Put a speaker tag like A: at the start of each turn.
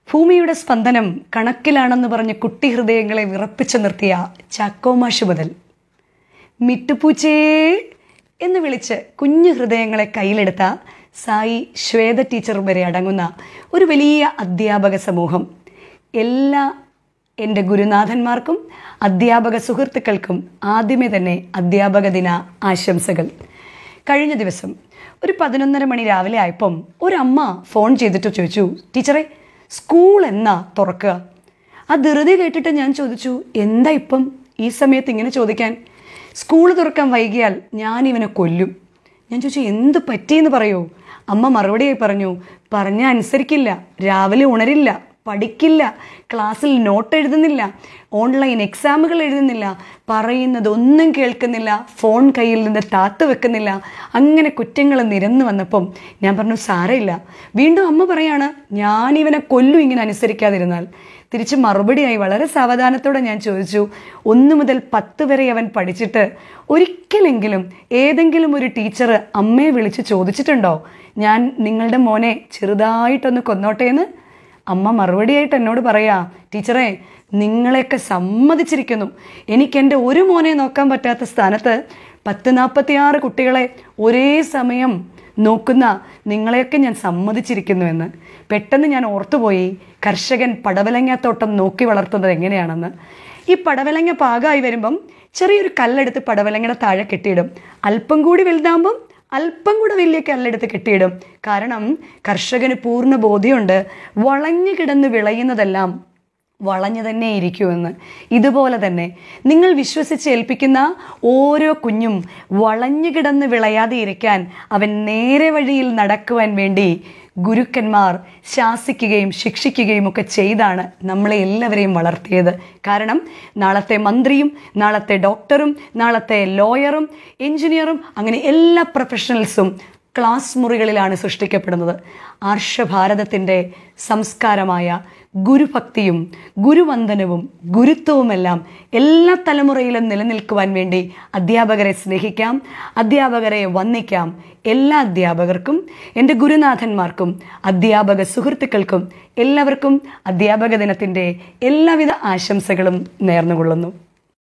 A: ഭൂമിയുടെ സ്പന്ദനം കണക്കിലാണെന്ന് പറഞ്ഞ് കുട്ടി ഹൃദയങ്ങളെ വിറപ്പിച്ചു നിർത്തിയ ചാക്കോമാഷ് മുതൽ മിട്ടുപൂച്ചേ എന്ന് വിളിച്ച് കുഞ്ഞു ഹൃദയങ്ങളെ കയ്യിലെടുത്ത സായി ശ്വേത ടീച്ചർ വരെ അടങ്ങുന്ന ഒരു വലിയ അധ്യാപക സമൂഹം എല്ലാ എൻ്റെ ഗുരുനാഥന്മാർക്കും അധ്യാപക സുഹൃത്തുക്കൾക്കും ആദ്യമേ തന്നെ അധ്യാപക ദിന ആശംസകൾ കഴിഞ്ഞ ദിവസം ഒരു പതിനൊന്നര മണി രാവിലെ ആയപ്പം ഒരമ്മ ഫോൺ ചെയ്തിട്ട് ചോദിച്ചു ടീച്ചറെ സ്കൂൾ എന്നാ തുറക്കുക ആ ധൃതി കേട്ടിട്ട് ഞാൻ ചോദിച്ചു എന്താ ഇപ്പം ഈ സമയത്ത് ഇങ്ങനെ ചോദിക്കാൻ സ്കൂൾ തുറക്കാൻ വൈകിയാൽ ഞാൻ ഇവനെ കൊല്ലും ഞാൻ ചോദിച്ചു എന്ത് പറ്റിയെന്ന് പറയൂ അമ്മ മറുപടിയായി പറഞ്ഞു പറഞ്ഞ അനുസരിക്കില്ല രാവിലെ ഉണരില്ല പഠിക്കില്ല ക്ലാസ്സിൽ നോട്ട് എഴുതുന്നില്ല ഓൺലൈൻ എക്സാമുകൾ എഴുതുന്നില്ല പറയുന്നതൊന്നും കേൾക്കുന്നില്ല ഫോൺ കയ്യിൽ നിന്ന് താത്തു വെക്കുന്നില്ല അങ്ങനെ കുറ്റങ്ങൾ നിരന്നു വന്നപ്പം ഞാൻ പറഞ്ഞു സാരമില്ല വീണ്ടും അമ്മ പറയാണ് ഞാനിവനെ കൊല്ലും ഇങ്ങനെ അനുസരിക്കാതിരുന്നാൽ തിരിച്ച് മറുപടിയായി വളരെ സാവധാനത്തോടെ ഞാൻ ചോദിച്ചു ഒന്ന് മുതൽ പത്ത് വരെ അവൻ പഠിച്ചിട്ട് ഒരിക്കലെങ്കിലും ഏതെങ്കിലും ഒരു ടീച്ചർ അമ്മയെ വിളിച്ച് ചോദിച്ചിട്ടുണ്ടോ ഞാൻ നിങ്ങളുടെ മോനെ ചെറുതായിട്ടൊന്ന് കൊന്നോട്ടെ എന്ന് അമ്മ മറുപടിയായിട്ട് എന്നോട് പറയാ ടീച്ചറെ നിങ്ങളെയൊക്കെ സമ്മതിച്ചിരിക്കുന്നു എനിക്ക് എൻ്റെ ഒരു മോനെ നോക്കാൻ പറ്റാത്ത സ്ഥാനത്ത് പത്ത് നാൽപ്പത്തിയാറ് കുട്ടികളെ ഒരേ സമയം നോക്കുന്ന നിങ്ങളെയൊക്കെ ഞാൻ സമ്മതിച്ചിരിക്കുന്നു എന്ന് പെട്ടെന്ന് ഞാൻ ഓർത്തുപോയി കർഷകൻ പടവലങ്ങാത്തോട്ടം നോക്കി വളർത്തുന്നത് എങ്ങനെയാണെന്ന് ഈ പടവലങ്ങ പാകമായി വരുമ്പം ചെറിയൊരു കല്ലെടുത്ത് പടവലങ്ങയുടെ താഴെ കെട്ടിയിടും അല്പം കൂടി വലുതാകുമ്പം അല്പം കൂടെ വലിയ കല്ലെടുത്ത് കെട്ടിയിടും കാരണം കർഷകന് പൂർണ്ണ ബോധ്യമുണ്ട് വളഞ്ഞു കിടന്ന് വിളയുന്നതെല്ലാം വളഞ്ഞു തന്നെ ഇരിക്കുമെന്ന് ഇതുപോലെ തന്നെ നിങ്ങൾ വിശ്വസിച്ച് ഏൽപ്പിക്കുന്ന ഓരോ കുഞ്ഞും വളഞ്ഞു കിടന്ന് വിളയാതെ ഇരിക്കാൻ അവൻ നേരെ വഴിയിൽ നടക്കുവാൻ വേണ്ടി ഗുരുക്കന്മാർ ശാസിക്കുകയും ശിക്ഷിക്കുകയും ഒക്കെ ചെയ്താണ് നമ്മളെ എല്ലാവരെയും വളർത്തിയത് കാരണം നാളത്തെ മന്ത്രിയും നാളത്തെ ഡോക്ടറും നാളത്തെ ലോയറും എഞ്ചിനീയറും അങ്ങനെ എല്ലാ പ്രൊഫഷണൽസും ക്ലാസ് മുറികളിലാണ് സൃഷ്ടിക്കപ്പെടുന്നത് ആർഷഭാരതത്തിൻ്റെ സംസ്കാരമായ ഗുരുഭക്തിയും ഗുരുവന്ദനവും ഗുരുത്വവുമെല്ലാം എല്ലാ തലമുറയിലും നിലനിൽക്കുവാൻ വേണ്ടി അധ്യാപകരെ സ്നേഹിക്കാം അധ്യാപകരെ വന്ദിക്കാം എല്ലാ അധ്യാപകർക്കും എൻ്റെ ഗുരുനാഥന്മാർക്കും അധ്യാപക സുഹൃത്തുക്കൾക്കും എല്ലാവർക്കും അധ്യാപക ദിനത്തിൻ്റെ എല്ലാവിധ ആശംസകളും നേർന്നുകൊള്ളുന്നു